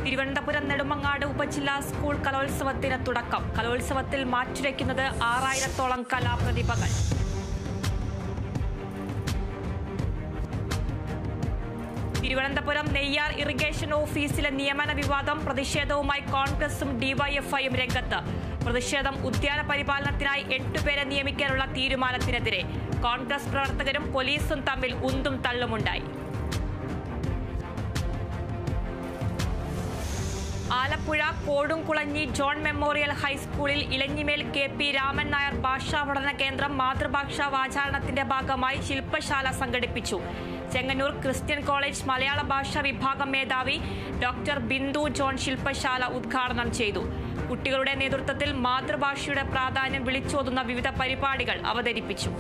തിരുവനന്തപുരം നെടുമങ്ങാട് ഉപജില്ലാ സ്കൂൾ കലോത്സവത്തിന് തുടക്കം കലോത്സവത്തിൽ മാറ്റുരയ്ക്കുന്നത് ആറായിരത്തോളം കലാപ്രതിഭകൾ തിരുവനന്തപുരം നെയ്യാർ ഇറിഗേഷൻ ഓഫീസിലെ നിയമന വിവാദം പ്രതിഷേധവുമായി കോൺഗ്രസും ഡിവൈഎഫ്ഐയും രംഗത്ത് പ്രതിഷേധം ഉദ്യാന പരിപാലനത്തിനായി എട്ടുപേരെ നിയമിക്കാനുള്ള തീരുമാനത്തിനെതിരെ കോൺഗ്രസ് പ്രവർത്തകരും പോലീസും തമ്മിൽ ഉന്തും തള്ളുമുണ്ടായി ആലപ്പുഴ കോടുംകുളഞ്ഞി ജോൺ മെമ്മോറിയൽ ഹൈസ്കൂളിൽ ഇലഞ്ഞിമേൽ കെ പി രാമൻ നായർ ഭാഷാ പഠന കേന്ദ്രം മാതൃഭാഷാ വാചാരണത്തിന്റെ ഭാഗമായി ശില്പശാല സംഘടിപ്പിച്ചു ചെങ്ങന്നൂർ ക്രിസ്ത്യൻ കോളേജ് മലയാള ഭാഷാ വിഭാഗം മേധാവി ഡോക്ടർ ബിന്ദു ജോൺ ശില്പശാല ഉദ്ഘാടനം ചെയ്തു കുട്ടികളുടെ നേതൃത്വത്തിൽ മാതൃഭാഷയുടെ പ്രാധാന്യം വിളിച്ചോതുന്ന വിവിധ പരിപാടികൾ അവതരിപ്പിച്ചു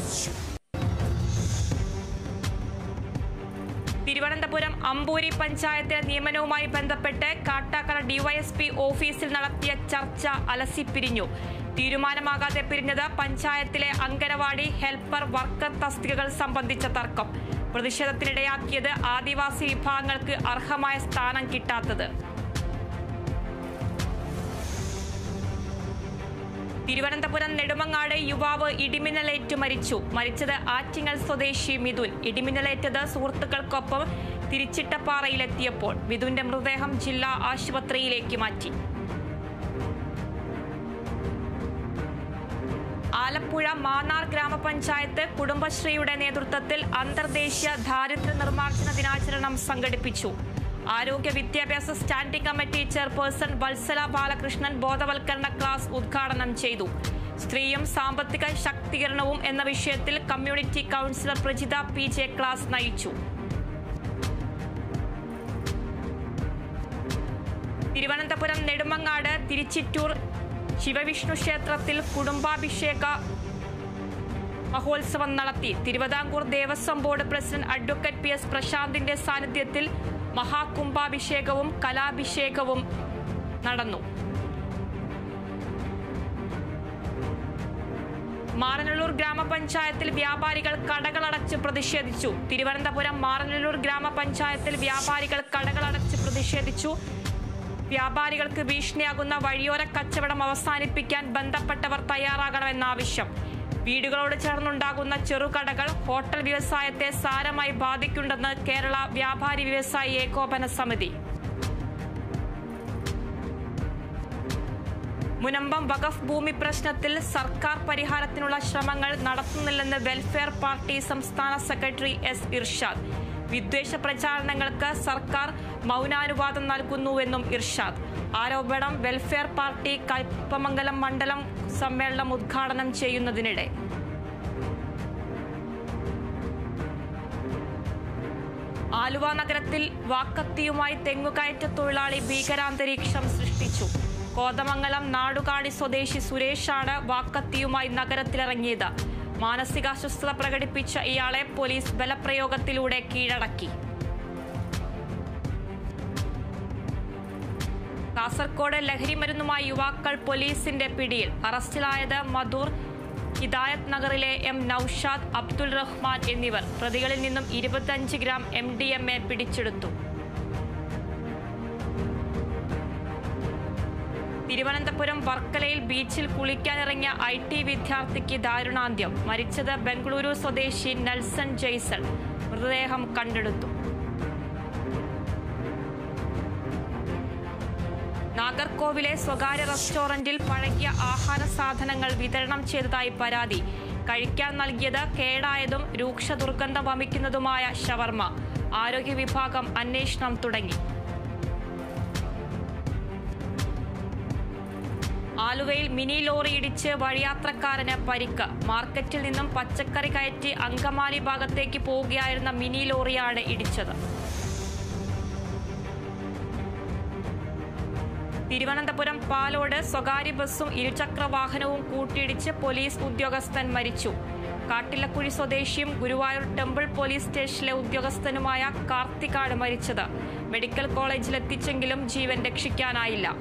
തിരുവനന്തപുരം അമ്പൂരി പഞ്ചായത്തിലെ നിയമനവുമായി ബന്ധപ്പെട്ട് കാട്ടാക്കട ഡിവൈഎസ്പി ഓഫീസിൽ നടത്തിയ ചർച്ച അലസിപ്പിരിഞ്ഞു തീരുമാനമാകാതെ പിരിഞ്ഞത് പഞ്ചായത്തിലെ അങ്കനവാടി ഹെൽപ്പർ വർക്കർ തസ്തികകൾ സംബന്ധിച്ച തർക്കം പ്രതിഷേധത്തിനിടയാക്കിയത് ആദിവാസി വിഭാഗങ്ങൾക്ക് അർഹമായ സ്ഥാനം കിട്ടാത്തത് തിരുവനന്തപുരം നെടുമങ്ങാട് യുവാവ് ഇടിമിന്നലേറ്റ് മരിച്ചു മരിച്ചത് ആറ്റിങ്ങൽ സ്വദേശി മിഥുൻ ഇടിമിന്നലേറ്റത് സുഹൃത്തുക്കൾക്കൊപ്പം തിരിച്ചിട്ടപ്പാറയിലെത്തിയപ്പോൾ മിഥുന്റെ മൃതദേഹം ജില്ലാ ആശുപത്രിയിലേക്ക് മാറ്റി ആലപ്പുഴ മാന്നാർ ഗ്രാമപഞ്ചായത്ത് കുടുംബശ്രീയുടെ നേതൃത്വത്തിൽ അന്തർദേശീയ ദാരിദ്ര്യ നിർമ്മാർജ്ജന ദിനാചരണം സംഘടിപ്പിച്ചു ആരോഗ്യ വിദ്യാഭ്യാസ standing committee chairperson Vatsala Balakrishnan ബോധവൽക്കരണ ക്ലാസ് ഉദ്ഘാടനം ചെയ്തു സ്ത്രീയും സാമ്പത്തിക ശാക്തീകരണവും എന്ന വിഷയത്തിൽ community counsellor Prajitha P J class നയിച്ചു തിരുവനന്തപുരം നെടുമങ്ങാട് തിരുച്ചിറ്റൂർ ശിവവിഷ്ണു ക്ഷേത്രത്തിൽ കുടുംബാഭിഷേക മഹോത്സവം നടത്തി Travancore Devaswom board president advocate P S പ്രശാന്തിന്റെ സാന്നിധ്യത്തിൽ മഹാകുംഭാഭിഷേകവും കലാഭിഷേകവും നടന്നു മാറനല്ലൂർ ഗ്രാമപഞ്ചായത്തിൽ വ്യാപാരികൾ കടകളടച്ച് പ്രതിഷേധിച്ചു തിരുവനന്തപുരം മാറനല്ലൂർ ഗ്രാമപഞ്ചായത്തിൽ വ്യാപാരികൾ കടകളടച്ച് പ്രതിഷേധിച്ചു വ്യാപാരികൾക്ക് ഭീഷണിയാകുന്ന വഴിയോര കച്ചവടം അവസാനിപ്പിക്കാൻ ബന്ധപ്പെട്ടവർ തയ്യാറാകണമെന്ന ആവശ്യം വീടുകളോട് ചേർന്നുണ്ടാകുന്ന ചെറുകടകൾ ഹോട്ടൽ വ്യവസായത്തെ സാരമായി ബാധിക്കുണ്ടെന്ന് കേരള വ്യാപാരി വ്യവസായി ഏകോപന സമിതി മുനമ്പം വഖഫ് ഭൂമി പ്രശ്നത്തിൽ സർക്കാർ പരിഹാരത്തിനുള്ള ശ്രമങ്ങൾ നടത്തുന്നില്ലെന്ന് വെൽഫെയർ പാർട്ടി സംസ്ഥാന സെക്രട്ടറി എസ് ഇർഷാദ് വിദ്വേഷ പ്രചാരണങ്ങൾക്ക് സർക്കാർ മൗനാനുവാദം നൽകുന്നുവെന്നും ഇർഷാദ് ആരോപണം വെൽഫെയർ പാർട്ടി കയ്പമംഗലം മണ്ഡലം സമ്മേളനം ഉദ്ഘാടനം ചെയ്യുന്നതിനിടെ ആലുവ നഗരത്തിൽ വാക്കത്തിയുമായി തെങ്ങുകയറ്റ തൊഴിലാളി ഭീകരാന്തരീക്ഷം സൃഷ്ടിച്ചു കോതമംഗലം നാടുകാണി സ്വദേശി സുരേഷാണ് വാക്കത്തിയുമായി നഗരത്തിലിറങ്ങിയത് മാനസികാസ്വസ്ഥത പ്രകടിപ്പിച്ച ഇയാളെ പോലീസ് ബലപ്രയോഗത്തിലൂടെ കീഴടക്കി കാസർകോട് ലഹരിമരുന്നുമായി യുവാക്കൾ പോലീസിന്റെ പിടിയിൽ അറസ്റ്റിലായത് മധൂർ ഹിദായത് നഗറിലെ എം നൌഷാദ് അബ്ദുൾ റഹ്മാൻ എന്നിവർ പ്രതികളിൽ നിന്നും ഇരുപത്തഞ്ച് gram M D M A പിടിച്ചെടുത്തു തിരുവനന്തപുരം വർക്കലയിൽ ബീച്ചിൽ കുളിക്കാനിറങ്ങിയ ഐ ടി വിദ്യാർത്ഥിക്ക് ദാരുണാന്ത്യം മരിച്ചത് ബംഗളൂരു സ്വദേശി നെൽസൺ ജെയ്സൺ മൃതദേഹം കണ്ടെടുത്തു നാഗർകോവിലെ സ്വകാര്യ റെസ്റ്റോറന്റിൽ പഴകിയ ആഹാര സാധനങ്ങൾ വിതരണം ചെയ്തതായി പരാതി കഴിക്കാൻ നൽകിയത് കേടായതും രൂക്ഷ ദുർഗന്ധം വമിക്കുന്നതുമായ ഷവർമ ആരോഗ്യ വിഭാഗം അന്വേഷണം തുടങ്ങി ആലുവയിൽ മിനി ലോറി ഇടിച്ച് വഴിയാത്രക്കാരന് പരിക്ക് മാർക്കറ്റിൽ നിന്നും പച്ചക്കറി കയറ്റി അങ്കമാലി ഭാഗത്തേക്ക് പോവുകയായിരുന്ന മിനി ലോറിയാണ് ഇടിച്ചത് തിരുവനന്തപുരം പാലോട് സ്വകാര്യ ബസ്സും ഇരുചക്ര വാഹനവും കൂട്ടിയിടിച്ച് പോലീസ് ഉദ്യോഗസ്ഥൻ മരിച്ചു കാട്ടിലക്കുഴി സ്വദേശിയും ഗുരുവായൂർ ടെമ്പിൾ പോലീസ് സ്റ്റേഷനിലെ ഉദ്യോഗസ്ഥനുമായ കാർത്തികാണ് മരിച്ചത് മെഡിക്കൽ കോളേജിലെത്തിച്ചെങ്കിലും ജീവൻ രക്ഷിക്കാനായില്ല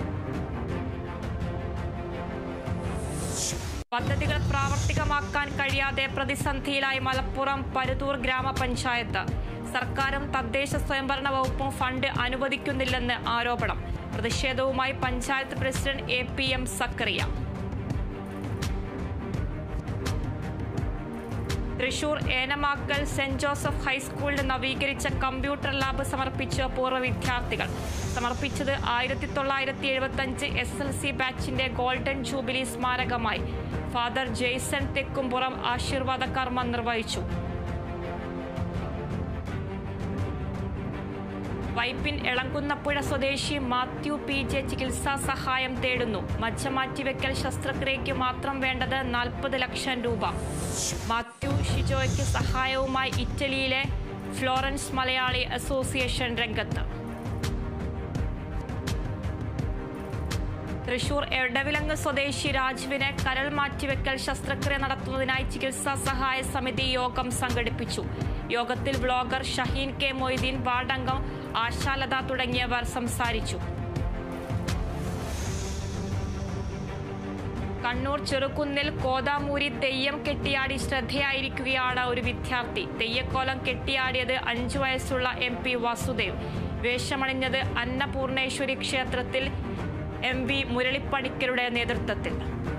പദ്ധതികൾ പ്രാവർത്തികമാക്കാൻ കഴിയാതെ പ്രതിസന്ധിയിലായി മലപ്പുറം പരുതൂർ ഗ്രാമപഞ്ചായത്ത് സർക്കാരും തദ്ദേശ സ്വയംഭരണ വകുപ്പും ഫണ്ട് അനുവദിക്കുന്നില്ലെന്ന് ആരോപണം പ്രതിഷേധവുമായി panchayat president A P M Zachariah Thrissur Enamakkal saint Joseph ഹൈസ്കൂളിന് നവീകരിച്ച കമ്പ്യൂട്ടർ ലാബ് സമർപ്പിച്ച പൂർവ്വ വിദ്യാർത്ഥികൾ സമർപ്പിച്ചത് ആയിരത്തി തൊള്ളായിരത്തി എഴുപത്തി അഞ്ച് എസ് എൽ സി ബാച്ചിന്റെ ഗോൾഡൻ ജൂബിലി സ്മാരകമായി ഫാദർ ജെയ്സൺ തെക്കുംപുറം ആശീർവാദ കർമ്മം നിർവഹിച്ചു വൈപ്പിൻ എളങ്കുന്നപ്പുഴ സ്വദേശി മാത്യു പി ജെ ചികിത്സാ സഹായം തേടുന്നു മജ്ജ മാറ്റിവെക്കൽ ശസ്ത്രക്രിയയ്ക്ക് മാത്രം വേണ്ടത് നാൽപ്പത് ലക്ഷം രൂപ മാത്യു ഷിജോയ്ക്ക് സഹായവുമായി ഇറ്റലിയിലെ ഫ്ലോറൻസ് മലയാളി അസോസിയേഷൻ രംഗത്ത് തൃശൂർ എടവിലങ്ങ് സ്വദേശി രാജുവിന് കരൾ മാറ്റിവെക്കൽ ശസ്ത്രക്രിയ നടത്തുന്നതിനായി ചികിത്സാ സഹായ സമിതി യോഗം സംഘടിപ്പിച്ചു യോഗത്തിൽ ബ്ലോഗർ ഷഹീൻ കെ മൊയ്തീൻ വാർഡംഗം ആശാലത തുടങ്ങിയവർ സംസാരിച്ചു കണ്ണൂർ ചെറുകുന്നിൽ കോതാമൂരി തെയ്യം കെട്ടിയാടി ശ്രദ്ധയായിരിക്കുകയാണ് ഒരു വിദ്യാർത്ഥി തെയ്യക്കോലം കെട്ടിയാടിയത് അഞ്ചു വയസ്സുള്ള എം പി വാസുദേവ് വേഷമണിഞ്ഞത് അന്നപൂർണേശ്വരി ക്ഷേത്രത്തിൽ എം വി മുരളിപ്പണിക്കരുടെ നേതൃത്വത്തിൽ